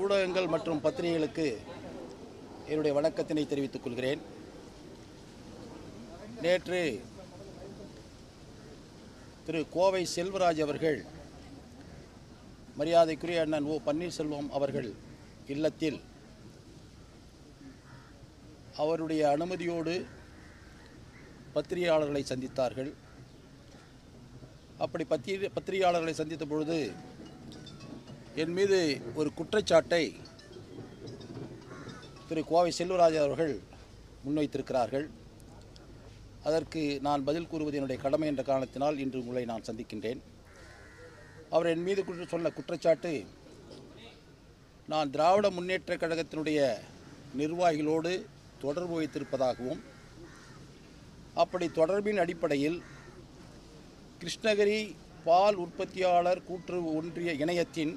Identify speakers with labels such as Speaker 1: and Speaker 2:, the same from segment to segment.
Speaker 1: ஊடகங்கள் மற்றும் பத்திரிகைகளுக்கு என்னுடைய வணக்கத்தினை தெரிவித்துக் கொள்கிறேன் நேற்று திரு கோவை செல்வராஜ் அவர்கள் மரியாதைக்குரிய அண்ணன் ஓ பன்னீர்செல்வம் அவர்கள் இல்லத்தில் அவருடைய அனுமதியோடு பத்திரிகையாளர்களை சந்தித்தார்கள் அப்படி பத்திரி பத்திரிகையாளர்களை சந்தித்த பொழுது என் மீது ஒரு குற்றச்சாட்டை திரு கோவை செல்வராஜ் அவர்கள் முன்வைத்திருக்கிறார்கள் அதற்கு நான் பதில் கூறுவது என்னுடைய கடமை என்ற காரணத்தினால் இன்று உங்களை நான் சந்திக்கின்றேன் அவர் என் மீது குற்ற சொன்ன குற்றச்சாட்டு நான் திராவிட முன்னேற்றக் கழகத்தினுடைய நிர்வாகிகளோடு தொடர்பு வைத்திருப்பதாகவும் அப்படி தொடர்பின் அடிப்படையில் கிருஷ்ணகிரி பால் உற்பத்தியாளர் கூட்டுறவு ஒன்றிய இணையத்தின்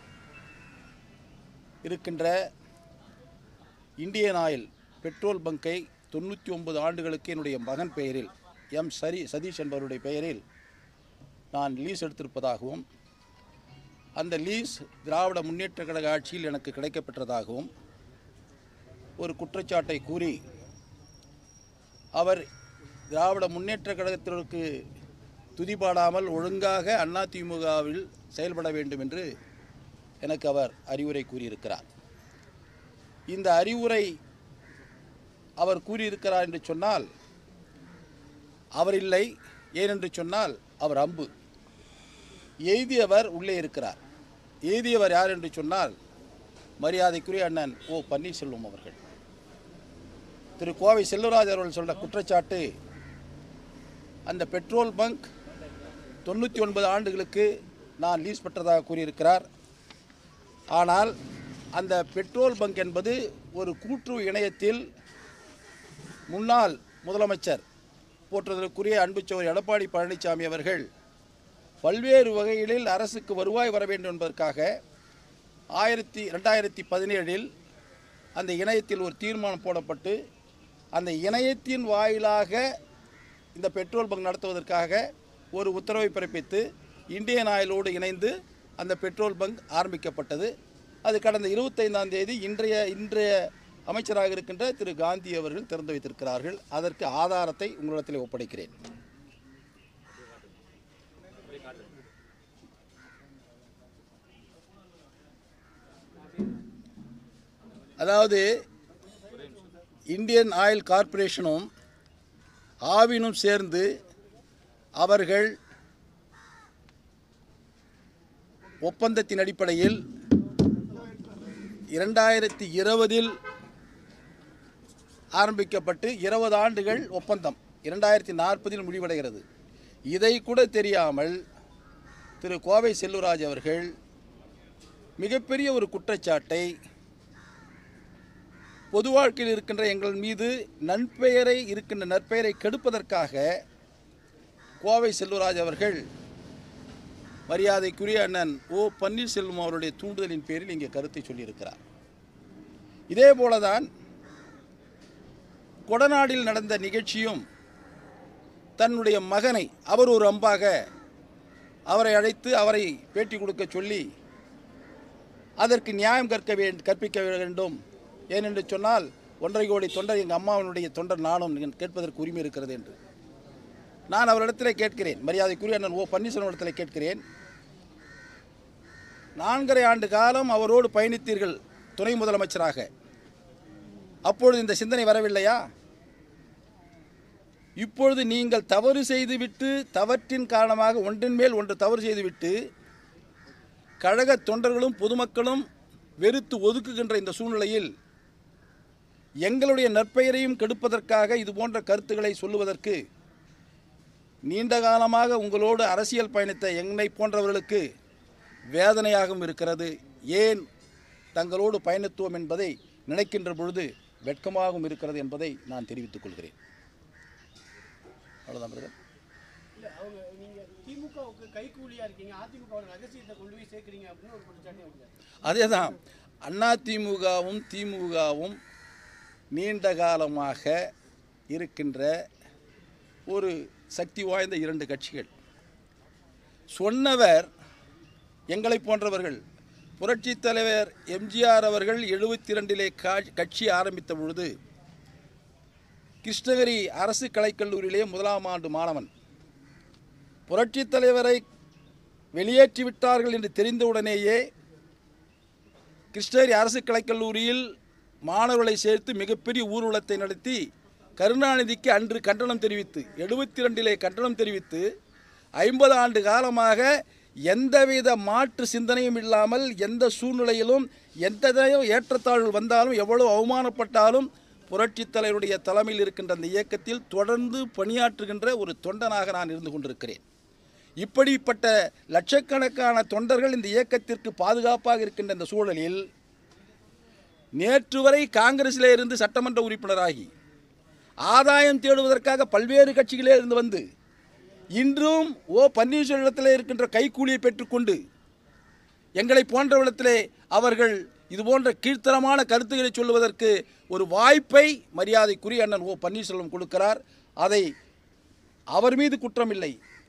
Speaker 1: இருக்கின்ற இந்தியன் ஆயில் பெட்ரோல் பங்கை தொண்ணூற்றி ஒன்பது ஆண்டுகளுக்கு என்னுடைய மகன் பெயரில் எம் சரி சதீஷ் என்பவருடைய பெயரில் நான் லீஸ் எடுத்திருப்பதாகவும் அந்த லீஸ் திராவிட முன்னேற்றக் கழக ஆட்சியில் எனக்கு கிடைக்கப்பெற்றதாகவும் ஒரு குற்றச்சாட்டை கூறி அவர் திராவிட முன்னேற்றக் கழகத்திற்கு துதிபாடாமல் ஒழுங்காக அதிமுகவில் செயல்பட வேண்டும் என்று எனக்கு அவர் அறிவுரை கூறியிருக்கிறார் இந்த அறிவுரை அவர் கூறியிருக்கிறார் என்று சொன்னால் அவர் இல்லை ஏனென்று சொன்னால் அவர் அம்பு எய்தியவர் உள்ளே இருக்கிறார் எய்தியவர் யார் என்று சொன்னால் மரியாதைக்குரிய அண்ணன் ஓ பன்னீர்செல்வம் அவர்கள் திரு கோவை செல்வராஜ் அவர்கள் சொல்ற குற்றச்சாட்டு அந்த பெட்ரோல் பங்க் தொண்ணூற்றி ஒன்பது ஆண்டுகளுக்கு நான் லீஸ் பெற்றதாக கூறியிருக்கிறார் ஆனால் அந்த பெட்ரோல் பங்க் என்பது ஒரு கூட்டுறவு இணையத்தில் முன்னாள் முதலமைச்சர் போற்றுதலுக்குரிய அன்புச்சவர் எடப்பாடி பழனிசாமி அவர்கள் பல்வேறு வகைகளில் அரசுக்கு வருவாய் வர வேண்டும் என்பதற்காக ஆயிரத்தி ரெண்டாயிரத்தி பதினேழில் அந்த இணையத்தில் ஒரு தீர்மானம் போடப்பட்டு அந்த இணையத்தின் வாயிலாக இந்த பெட்ரோல் பங்க் நடத்துவதற்காக ஒரு உத்தரவை பிறப்பித்து இந்தியன் ஆயிலோடு இணைந்து அந்த பெட்ரோல் பங்க் ஆரம்பிக்கப்பட்டது அது கடந்த இருபத்தைந்தாம் தேதி இன்றைய இன்றைய அமைச்சராக இருக்கின்ற திரு காந்தி அவர்கள் திறந்து வைத்திருக்கிறார்கள் அதற்கு ஆதாரத்தை உங்களிடத்தில் ஒப்படைக்கிறேன் அதாவது இந்தியன் ஆயில் கார்ப்பரேஷனும் ஆவினும் சேர்ந்து அவர்கள் ஒப்பந்தத்தின் அடிப்படையில் இரண்டாயிரத்தி இருபதில் ஆரம்பிக்கப்பட்டு இருபது ஆண்டுகள் ஒப்பந்தம் இரண்டாயிரத்தி நாற்பதில் முடிவடைகிறது இதை கூட தெரியாமல் திரு கோவை செல்வராஜ் அவர்கள் மிகப்பெரிய ஒரு குற்றச்சாட்டை பொது வாழ்க்கையில் இருக்கின்ற எங்கள் மீது நன்பெயரை இருக்கின்ற நற்பெயரை கெடுப்பதற்காக கோவை செல்வராஜ் அவர்கள் மரியாதைக்குரிய அண்ணன் ஓ பன்னீர்செல்வம் அவருடைய தூண்டுதலின் பேரில் இங்கே கருத்தை சொல்லியிருக்கிறார் இதே போலதான் கொடநாடில் நடந்த நிகழ்ச்சியும் தன்னுடைய மகனை அவர் ஒரு அம்பாக அவரை அழைத்து அவரை பேட்டி கொடுக்க சொல்லி அதற்கு நியாயம் கற்க வேண்டும் கற்பிக்க வேண்டும் ஏனென்று சொன்னால் ஒன்றரை கோடி தொண்டர் எங்கள் அம்மாவினுடைய தொண்டர் நானும் கேட்பதற்கு உரிமை இருக்கிறது என்று நான் அவரிடத்தில் கேட்கிறேன் மரியாதைக்குரிய அண்ணன் ஓ பன்னீர்செல்வம் இடத்தில் கேட்கிறேன் நான்கரை ஆண்டு காலம் அவரோடு பயணித்தீர்கள் துணை முதலமைச்சராக அப்பொழுது இந்த சிந்தனை வரவில்லையா இப்பொழுது நீங்கள் தவறு செய்துவிட்டு தவற்றின் காரணமாக ஒன்றின் மேல் ஒன்று தவறு செய்துவிட்டு கழக தொண்டர்களும் பொதுமக்களும் வெறுத்து ஒதுக்குகின்ற இந்த சூழ்நிலையில் எங்களுடைய நற்பெயரையும் கெடுப்பதற்காக இது போன்ற கருத்துக்களை சொல்லுவதற்கு நீண்ட காலமாக உங்களோடு அரசியல் பயணித்த என்னை போன்றவர்களுக்கு வேதனையாகவும் இருக்கிறது ஏன் தங்களோடு பயணித்துவோம் என்பதை நினைக்கின்ற பொழுது வெட்கமாகவும் இருக்கிறது என்பதை நான் தெரிவித்துக் கொள்கிறேன் அவ்வளோதான் பிரதர்
Speaker 2: இல்ல அவங்க நீங்க திமுகவுக்கு கைக்கூலியா இருக்கீங்க அதிமுக ரகசியத்தை கொண்டு போய் சேர்க்குறீங்க அப்படின்னு ஒரு குற்றச்சாட்டு அவங்க
Speaker 1: அதே தான் அதிமுகவும் திமுகவும் நீண்ட காலமாக இருக்கின்ற ஒரு சக்தி வாய்ந்த இரண்டு கட்சிகள் சொன்னவர் எங்களை போன்றவர்கள் புரட்சித் தலைவர் எம்ஜிஆர் அவர்கள் எழுபத்தி ரெண்டிலே கட்சி ஆரம்பித்த பொழுது கிருஷ்ணகிரி அரசு கலைக்கல்லூரியிலே முதலாம் ஆண்டு மாணவன் புரட்சித் தலைவரை வெளியேற்றி விட்டார்கள் என்று தெரிந்தவுடனேயே கிருஷ்ணகிரி அரசு கலைக்கல்லூரியில் மாணவர்களை சேர்த்து மிகப்பெரிய ஊர்வலத்தை நடத்தி கருணாநிதிக்கு அன்று கண்டனம் தெரிவித்து எழுபத்தி ரெண்டிலே கண்டனம் தெரிவித்து ஐம்பது ஆண்டு காலமாக எந்தவித மாற்று சிந்தனையும் இல்லாமல் எந்த சூழ்நிலையிலும் எந்த ஏற்றத்தாழ்வு வந்தாலும் எவ்வளவு அவமானப்பட்டாலும் புரட்சித் தலைவருடைய தலைமையில் இருக்கின்ற அந்த இயக்கத்தில் தொடர்ந்து பணியாற்றுகின்ற ஒரு தொண்டனாக நான் இருந்து கொண்டிருக்கிறேன் இப்படிப்பட்ட லட்சக்கணக்கான தொண்டர்கள் இந்த இயக்கத்திற்கு பாதுகாப்பாக இருக்கின்ற இந்த சூழலில் நேற்று வரை காங்கிரஸிலே இருந்து சட்டமன்ற உறுப்பினராகி ஆதாயம் தேடுவதற்காக பல்வேறு கட்சிகளே இருந்து வந்து இன்றும் ஓ பன்னீர்செல்வத்தில் இருக்கின்ற கைக்கூலியை பெற்றுக்கொண்டு எங்களை போன்றவரிடத்திலே அவர்கள் இது போன்ற கீழ்த்தரமான கருத்துக்களை சொல்லுவதற்கு ஒரு வாய்ப்பை மரியாதைக்குரிய அண்ணன் ஓ பன்னீர்செல்வம் கொடுக்கிறார் அதை அவர் மீது குற்றமில்லை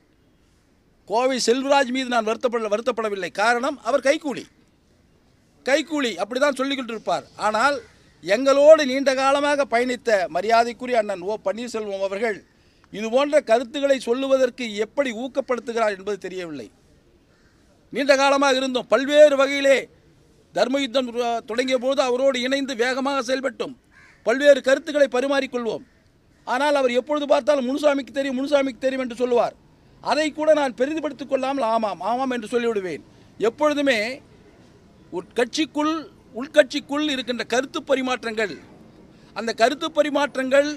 Speaker 1: கோவை செல்வராஜ் மீது நான் வருத்தப்பட வருத்தப்படவில்லை காரணம் அவர் கைக்கூலி கைக்கூலி அப்படி தான் சொல்லிக்கிட்டு இருப்பார் ஆனால் எங்களோடு நீண்ட காலமாக பயணித்த மரியாதைக்குரிய அண்ணன் ஓ பன்னீர்செல்வம் அவர்கள் இது போன்ற கருத்துக்களை சொல்லுவதற்கு எப்படி ஊக்கப்படுத்துகிறார் என்பது தெரியவில்லை நீண்ட காலமாக இருந்தோம் பல்வேறு வகையிலே தர்ம யுத்தம் தொடங்கிய போது அவரோடு இணைந்து வேகமாக செயல்பட்டோம் பல்வேறு கருத்துக்களை பரிமாறிக்கொள்வோம் ஆனால் அவர் எப்பொழுது பார்த்தாலும் முனுசாமிக்கு தெரியும் முனுசாமிக்கு தெரியும் என்று சொல்லுவார் அதை கூட நான் பெரிதுபடுத்திக் கொள்ளாமல் ஆமாம் ஆமாம் என்று சொல்லிவிடுவேன் எப்பொழுதுமே உட்கட்சிக்குள் உள்கட்சிக்குள் இருக்கின்ற கருத்து பரிமாற்றங்கள் அந்த கருத்து பரிமாற்றங்கள்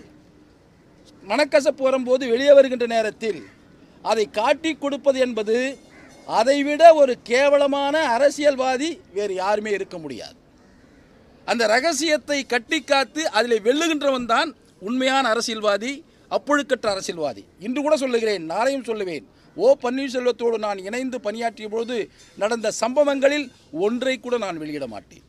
Speaker 1: மனக்கசப்பு வரும்போது வெளியே வருகின்ற நேரத்தில் அதை காட்டி கொடுப்பது என்பது அதைவிட ஒரு கேவலமான அரசியல்வாதி வேறு யாருமே இருக்க முடியாது அந்த ரகசியத்தை கட்டி காத்து அதில் வெல்லுகின்றவன் தான் உண்மையான அரசியல்வாதி அப்பொழுக்கற்ற அரசியல்வாதி இன்று கூட சொல்லுகிறேன் நாளையும் சொல்லுவேன் ஓ பன்னீர்செல்வத்தோடு நான் இணைந்து பணியாற்றிய பொழுது நடந்த சம்பவங்களில் ஒன்றை கூட நான் வெளியிட மாட்டேன்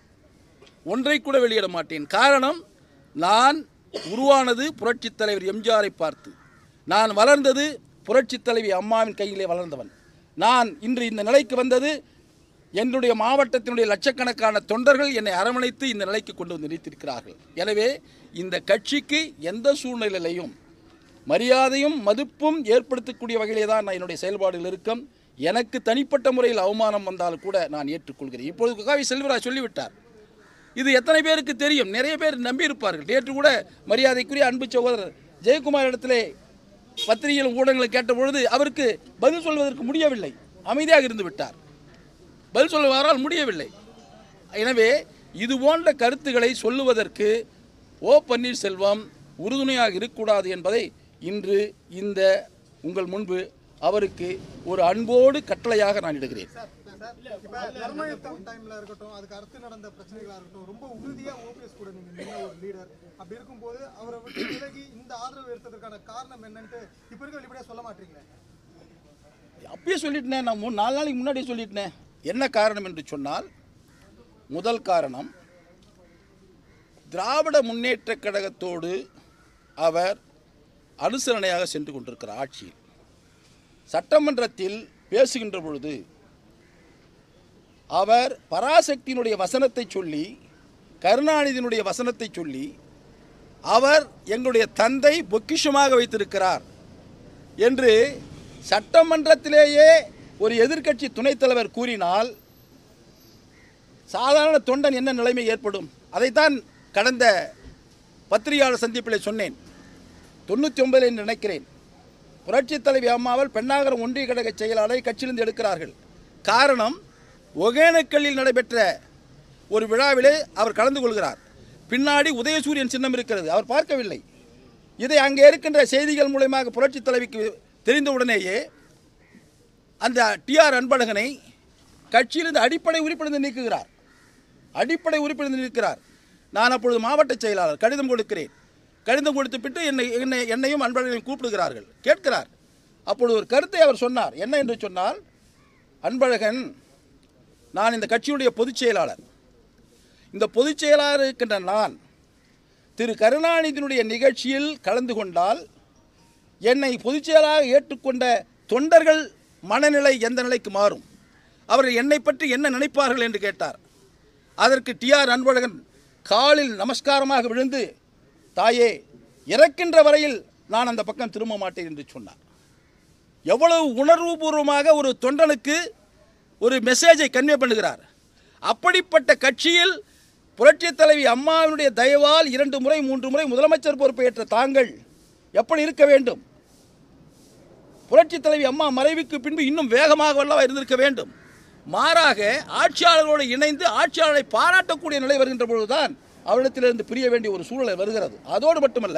Speaker 1: ஒன்றை கூட வெளியிட மாட்டேன் காரணம் நான் உருவானது புரட்சித் தலைவர் எம்ஜிஆரை பார்த்து நான் வளர்ந்தது புரட்சித் தலைவி அம்மாவின் கையிலே வளர்ந்தவன் நான் இன்று இந்த நிலைக்கு வந்தது என்னுடைய மாவட்டத்தினுடைய லட்சக்கணக்கான தொண்டர்கள் என்னை அரவணைத்து இந்த நிலைக்கு கொண்டு வந்து நிறுத்தியிருக்கிறார்கள் எனவே இந்த கட்சிக்கு எந்த சூழ்நிலையிலையும் மரியாதையும் மதிப்பும் ஏற்படுத்தக்கூடிய வகையிலே தான் நான் என்னுடைய செயல்பாடுகள் இருக்கும் எனக்கு தனிப்பட்ட முறையில் அவமானம் வந்தாலும் கூட நான் ஏற்றுக்கொள்கிறேன் இப்பொழுது காவி செல்வராஜ் சொல்லிவிட்டார் இது எத்தனை பேருக்கு தெரியும் நிறைய பேர் நம்பியிருப்பார்கள் நேற்று கூட மரியாதைக்குரிய அன்பு சகோதரர் ஜெயக்குமார் இடத்திலே பத்திரிகைகளும் ஊடகங்களும் கேட்ட பொழுது அவருக்கு பதில் சொல்வதற்கு முடியவில்லை அமைதியாக இருந்து விட்டார் பதில் சொல்லுவாரால் முடியவில்லை எனவே இது போன்ற கருத்துக்களை சொல்லுவதற்கு ஓ பன்னீர்செல்வம் உறுதுணையாக இருக்கக்கூடாது என்பதை இன்று இந்த உங்கள் முன்பு அவருக்கு ஒரு அன்போடு கட்டளையாக நான் இடுகிறேன்
Speaker 3: இப்ப தர்ம யுத்தம் டைம்ல இருக்கட்டும் அதுக்கு அடுத்து நடந்த பிரச்சனைகளா இருக்கட்டும் ரொம்ப உறுதியா ஓபிஎஸ் கூட நீங்க நின்ன ஒரு லீடர் அப்படி இருக்கும்போது அவரை விட்டு விலகி இந்த ஆதரவு எடுத்ததற்கான காரணம் என்னன்ட்டு இப்ப இருக்க வெளிப்படையா சொல்ல மாட்டீங்களே
Speaker 1: அப்பயே சொல்லிட்டேனே நான் மூணு நாலு நாளைக்கு முன்னாடியே சொல்லிட்டேனே என்ன காரணம் என்று சொன்னால் முதல் காரணம் திராவிட முன்னேற்றக் கழகத்தோடு அவர் அனுசரணையாக சென்று கொண்டிருக்கிறார் ஆட்சியில் சட்டமன்றத்தில் பேசுகின்ற பொழுது அவர் பராசக்தியினுடைய வசனத்தை சொல்லி கருணாநிதியினுடைய வசனத்தை சொல்லி அவர் எங்களுடைய தந்தை பொக்கிஷமாக வைத்திருக்கிறார் என்று சட்டமன்றத்திலேயே ஒரு எதிர்க்கட்சி துணைத் தலைவர் கூறினால் சாதாரண தொண்டன் என்ன நிலைமை ஏற்படும் அதைத்தான் கடந்த பத்திரிகையாளர் சந்திப்பில் சொன்னேன் தொண்ணூற்றி ஒன்பதில் என்று நினைக்கிறேன் புரட்சித் தலைவி அம்மாவல் பெண்ணாகரம் ஒன்றிய கழக செயலாளரை கட்சியிலிருந்து எடுக்கிறார்கள் காரணம் ஒகேனக்கல்லில் நடைபெற்ற ஒரு விழாவிலே அவர் கலந்து கொள்கிறார் பின்னாடி உதயசூரியன் சின்னம் இருக்கிறது அவர் பார்க்கவில்லை இதை அங்கே இருக்கின்ற செய்திகள் மூலயமாக புரட்சித் தலைவிக்கு தெரிந்தவுடனேயே அந்த டிஆர் அன்பழகனை கட்சியிலிருந்து அடிப்படை உறுப்பினர் நீக்குகிறார் அடிப்படை உறுப்பினர் நீக்கிறார் நான் அப்பொழுது மாவட்ட செயலாளர் கடிதம் கொடுக்கிறேன் கடிதம் கொடுத்துவிட்டு என்னை என்னை என்னையும் அன்பழகனையும் கூப்பிடுகிறார்கள் கேட்கிறார் அப்பொழுது ஒரு கருத்தை அவர் சொன்னார் என்ன என்று சொன்னால் அன்பழகன் நான் இந்த கட்சியுடைய பொதுச் செயலாளர் இந்த பொதுச் செயலாளர் இருக்கின்ற நான் திரு கருணாநிதியினுடைய நிகழ்ச்சியில் கலந்து கொண்டால் என்னை பொதுச் செயலாளராக ஏற்றுக்கொண்ட தொண்டர்கள் மனநிலை எந்த நிலைக்கு மாறும் அவர்கள் என்னை பற்றி என்ன நினைப்பார்கள் என்று கேட்டார் அதற்கு டிஆர் அன்பழகன் காலில் நமஸ்காரமாக விழுந்து தாயே இறக்கின்ற வரையில் நான் அந்த பக்கம் திரும்ப மாட்டேன் என்று சொன்னார் எவ்வளவு உணர்வுபூர்வமாக ஒரு தொண்டனுக்கு ஒரு மெசேஜை கன்வே பண்ணுகிறார் அப்படிப்பட்ட கட்சியில் புரட்சித் தலைவி அம்மாவினுடைய தயவால் இரண்டு முறை மூன்று முறை முதலமைச்சர் பொறுப்பை ஏற்ற தாங்கள் எப்படி இருக்க வேண்டும் புரட்சித் தலைவி அம்மா மறைவுக்கு பின்பு இன்னும் வேகமாக அல்லவா இருந்திருக்க வேண்டும் மாறாக ஆட்சியாளர்களோடு இணைந்து ஆட்சியாளரை பாராட்டக்கூடிய நிலை வருகின்ற பொழுதுதான் அவரிடத்திலிருந்து பிரிய வேண்டிய ஒரு சூழ்நிலை வருகிறது அதோடு மட்டுமல்ல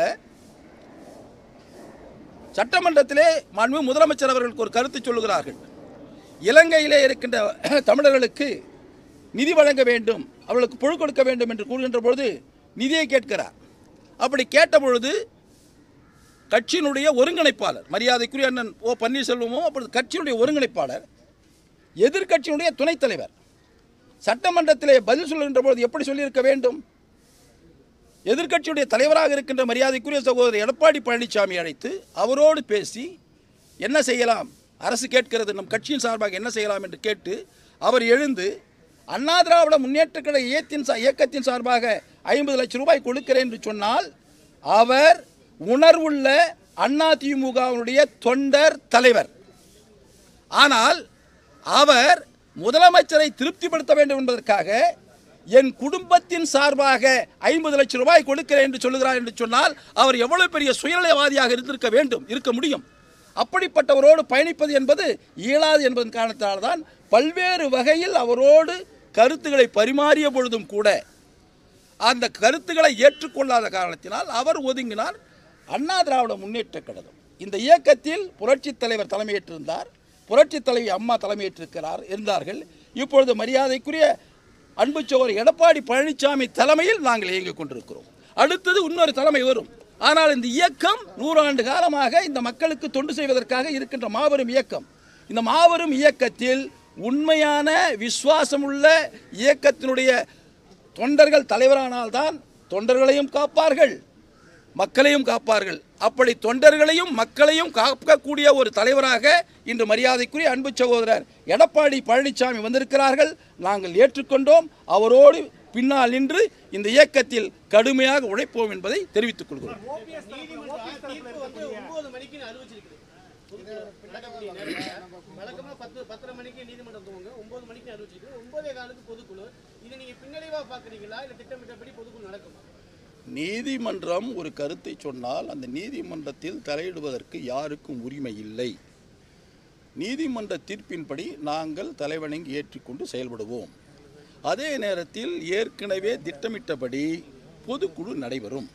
Speaker 1: சட்டமன்றத்திலே மாண்பு முதலமைச்சர் அவர்களுக்கு ஒரு கருத்து சொல்லுகிறார்கள் இலங்கையிலே இருக்கின்ற தமிழர்களுக்கு நிதி வழங்க வேண்டும் அவர்களுக்கு பொழு கொடுக்க வேண்டும் என்று கூறுகின்ற பொழுது நிதியை கேட்கிறார் அப்படி கேட்ட பொழுது கட்சியினுடைய ஒருங்கிணைப்பாளர் மரியாதைக்குரிய அண்ணன் ஓ பன்னீர்செல்வமோ அப்பொழுது கட்சியினுடைய ஒருங்கிணைப்பாளர் எதிர்க்கட்சியினுடைய துணைத் தலைவர் சட்டமன்றத்திலே பதில் சொல்லுகின்ற பொழுது எப்படி சொல்லியிருக்க வேண்டும் எதிர்க்கட்சியுடைய தலைவராக இருக்கின்ற மரியாதைக்குரிய சகோதரர் எடப்பாடி பழனிசாமி அழைத்து அவரோடு பேசி என்ன செய்யலாம் அரசு கேட்கிறது நம் கட்சியின் சார்பாக என்ன செய்யலாம் என்று கேட்டு அவர் எழுந்து அண்ணா திராவிட முன்னேற்ற கழக இயக்கத்தின் சா- இயக்கத்தின் சார்பாக ஐம்பது லட்சம் ரூபாய் கொடுக்கிறேன் என்று சொன்னால் அவர் உணர்வுள்ள அண்ணா திமுகவினுடைய தொண்டர் தலைவர் ஆனால் அவர் முதலமைச்சரை திருப்திப்படுத்த வேண்டும் என்பதற்காக என் குடும்பத்தின் சார்பாக ஐம்பது லட்சம் ரூபாய் கொடுக்கிறேன் என்று சொல்லுகிறார் என்று சொன்னால் அவர் எவ்வளவு பெரிய சுயநலவாதியாக இருந்திருக்க வேண்டும் இருக்க முடியும் அப்படிப்பட்டவரோடு பயணிப்பது என்பது இயலாது என்பதன் காரணத்தினால்தான் பல்வேறு வகையில் அவரோடு கருத்துக்களை பரிமாறிய பொழுதும் கூட அந்த கருத்துக்களை ஏற்றுக்கொள்ளாத காரணத்தினால் அவர் ஒதுங்கினார் அண்ணா திராவிட முன்னேற்ற கழகம் இந்த இயக்கத்தில் புரட்சித் தலைவர் தலைமையேற்றிருந்தார் புரட்சித் தலைவி அம்மா தலைமையேற்றிருக்கிறார் இருந்தார்கள் இப்பொழுது மரியாதைக்குரிய அன்பு சோழர் எடப்பாடி பழனிசாமி தலைமையில் நாங்கள் இயங்கிக் கொண்டிருக்கிறோம் அடுத்தது இன்னொரு தலைமை வரும் ஆனால் இந்த இயக்கம் நூறாண்டு காலமாக இந்த மக்களுக்கு தொண்டு செய்வதற்காக இருக்கின்ற மாபெரும் இயக்கம் இந்த மாபெரும் இயக்கத்தில் உண்மையான விசுவாசமுள்ள இயக்கத்தினுடைய தொண்டர்கள் தலைவரானால்தான் தொண்டர்களையும் காப்பார்கள் மக்களையும் காப்பார்கள் அப்படி தொண்டர்களையும் மக்களையும் காக்கக்கூடிய ஒரு தலைவராக இன்று மரியாதைக்குரிய அன்பு சகோதரர் எடப்பாடி பழனிசாமி வந்திருக்கிறார்கள் நாங்கள் ஏற்றுக்கொண்டோம் அவரோடு பின்னால் நின்று இந்த இயக்கத்தில் கடுமையாக உழைப்போம் என்பதை தெரிவித்துக் கொள்கிறோம்
Speaker 2: நீதிமன்ற தீர்ப்பு வந்து ஒன்பது மணிக்கு அறிவிச்சிருக்குது நடக்கக்கூடிய நேரத்துல வழக்கமா பத்து பத்தரை மணிக்கு நீதிமன்றம் துவங்க ஒன்பது மணிக்கு அறிவிச்சிருக்கு ஒன்பதே காலுக்கு பொதுக்குழு இது நீங்க பின்னடைவா பாக்குறீங்களா இல்ல திட்டமிட்டபடி பொதுக்குழு நடக்குமா
Speaker 1: நீதிமன்றம் ஒரு கருத்தை சொன்னால் அந்த நீதிமன்றத்தில் தலையிடுவதற்கு யாருக்கும் உரிமை இல்லை நீதிமன்ற தீர்ப்பின்படி நாங்கள் தலைவணங்கி ஏற்றுக்கொண்டு செயல்படுவோம் அதே நேரத்தில் ஏற்கனவே திட்டமிட்டபடி பொதுக்குழு நடைபெறும்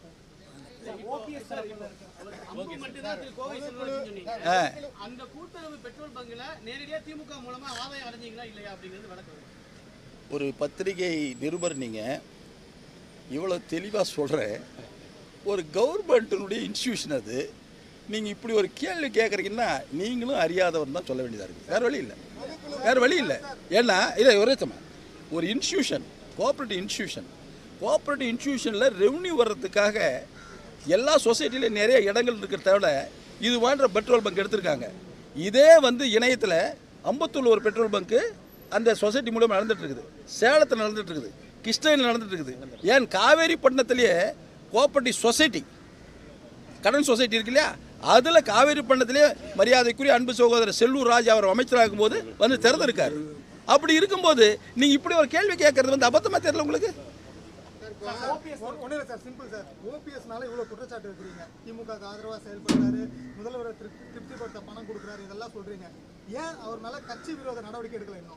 Speaker 2: அம்பு மட்டும்தான் திரு கோவை செல்வராஜன் சொன்னீங்க
Speaker 1: ஆ,
Speaker 2: அந்த கூட்டுறவு பெட்ரோல் பங்குல நேரடியா திமுக மூலமா ஆதாயம் அடைஞ்சீங்களா இல்லையா அப்படிங்கிறது வழக்கு
Speaker 1: ஒரு பத்திரிகை நிருபர் நீங்கள் இவ்வளோ தெளிவாக சொல்கிறேன் ஒரு கவர்மெண்ட்டினுடைய இன்ஸ்டியூஷன் அது நீங்கள் இப்படி ஒரு கேள்வி கேட்குறீங்கன்னா நீங்களும் அறியாதவர் தான் சொல்ல வேண்டியதாக இருக்குது வேறு வழி இல்லை வேறு வழி இல்லை ஏன்னா இதை ஒரே சம ஒரு இன்ஸ்டியூஷன் கோஆப்ரேட்டிவ் இன்ஸ்டியூஷன் கோஆப்ரேட்டிவ் இன்ஸ்டியூஷனில் ரெவன்யூ வர்றதுக்காக எல்லா சொசைட்டிலையும் நிறைய இடங்கள் இருக்கிறத விட இது போன்ற பெட்ரோல் பங்க் எடுத்திருக்காங்க இதே வந்து இணையத்தில் அம்பத்தூர் ஒரு பெட்ரோல் பங்க்கு அந்த சொசைட்டி மூலமாக நடந்துட்டு இருக்குது சேலத்தில் நடந்துட்டு இருக்குது கிருஷ்ணகிரியில் நடந்துட்டு இருக்குது ஏன் காவேரி பட்டணத்திலேயே கோஆப்ரேட்டிவ் சொசைட்டி கடன் சொசைட்டி இருக்கு இல்லையா அதில் காவேரி பட்டணத்திலே மரியாதைக்குரிய அன்பு சகோதரர் செல்லூர் ராஜ் அவர் அமைச்சராகும் போது வந்து திறந்திருக்காரு அப்படி இருக்கும்போது நீங்கள் இப்படி ஒரு கேள்வி கேட்கறது வந்து அபத்தமாக தெரியல உங்களுக்கு
Speaker 3: ஒன்றும் இல்லை சார் சிம்பிள் சார் ஓபிஎஸ்னால இவ்வளோ குற்றச்சாட்டு இருக்கிறீங்க திமுகக்கு ஆதரவாக செயல்படுறாரு முதல்வரை திருப்தி திருப்திப்படுத்த பணம் கொடுக்குறாரு இதெல்லாம் சொல்றீங்க ஏன் அவர் மேல கட்சி விரோத நடவடிக்கை எடுக்கல இன்னும்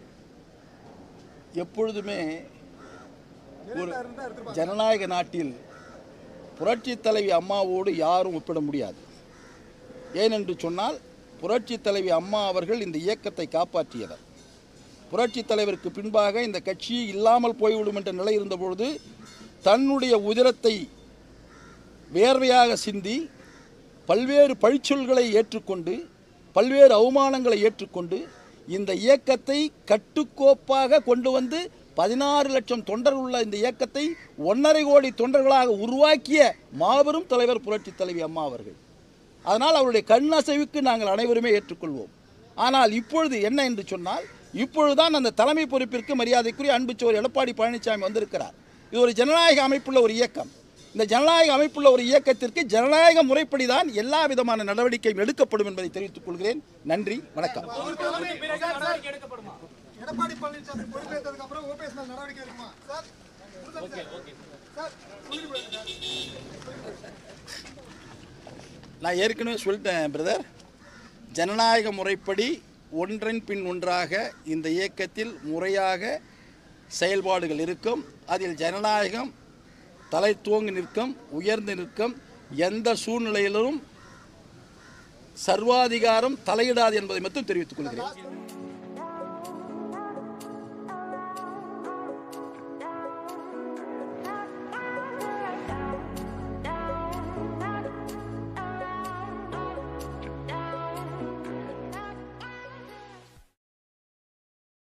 Speaker 1: எப்பொழுதுமே
Speaker 3: ஜெயலலிதா இருந்தா எடுத்துருப்பாங்க
Speaker 1: ஜனநாயக நாட்டில் புரட்சித் தலைவி அம்மாவோடு யாரும் ஒப்பிட முடியாது ஏனென்று சொன்னால் புரட்சித் தலைவி அம்மா அவர்கள் இந்த இயக்கத்தை காப்பாற்றியவர் புரட்சித் தலைவருக்கு பின்பாக இந்த கட்சி இல்லாமல் போய்விடும் என்ற நிலை இருந்தபொழுது தன்னுடைய உதிரத்தை வேர்வையாக சிந்தி பல்வேறு பழிச்சொல்களை ஏற்றுக்கொண்டு பல்வேறு அவமானங்களை ஏற்றுக்கொண்டு இந்த இயக்கத்தை கட்டுக்கோப்பாக கொண்டு வந்து பதினாறு லட்சம் தொண்டர் உள்ள இந்த இயக்கத்தை ஒன்றரை கோடி தொண்டர்களாக உருவாக்கிய மாபெரும் தலைவர் புரட்சித் தலைவி அம்மா அவர்கள் அதனால் அவருடைய கண் அசைவுக்கு நாங்கள் அனைவருமே ஏற்றுக்கொள்வோம் ஆனால் இப்பொழுது என்ன என்று சொன்னால் இப்பொழுதுதான் அந்த தலைமை பொறுப்பிற்கு மரியாதைக்குரிய அன்புச்சோர் எடப்பாடி பழனிசாமி வந்திருக்கிறார் இது ஒரு ஜனநாயக அமைப்புள்ள ஒரு இயக்கம் இந்த ஜனநாயக அமைப்புள்ள ஒரு இயக்கத்திற்கு ஜனநாயக முறைப்படி தான் எல்லா விதமான நடவடிக்கையும் எடுக்கப்படும் என்பதை தெரிவித்துக் கொள்கிறேன் நன்றி வணக்கம்
Speaker 3: எடப்பாடி பழனிசாமி பொறுப்பேற்றதுக்கு அப்புறம் ஓபிஎஸ் மேல் நடவடிக்கை இருக்குமா சார் சார் சொல்லிவிடுங்க சார்
Speaker 1: நான் ஏற்கனவே சொல்லிட்டேன் பிரதர் ஜனநாயக முறைப்படி ஒன்றன் பின் ஒன்றாக இந்த இயக்கத்தில் முறையாக செயல்பாடுகள் இருக்கும் அதில் ஜனநாயகம் தலை தூங்கி நிற்கும் உயர்ந்து நிற்கும் எந்த சூழ்நிலையிலும் சர்வாதிகாரம் தலையிடாது என்பதை மட்டும் தெரிவித்துக் கொள்கிறேன்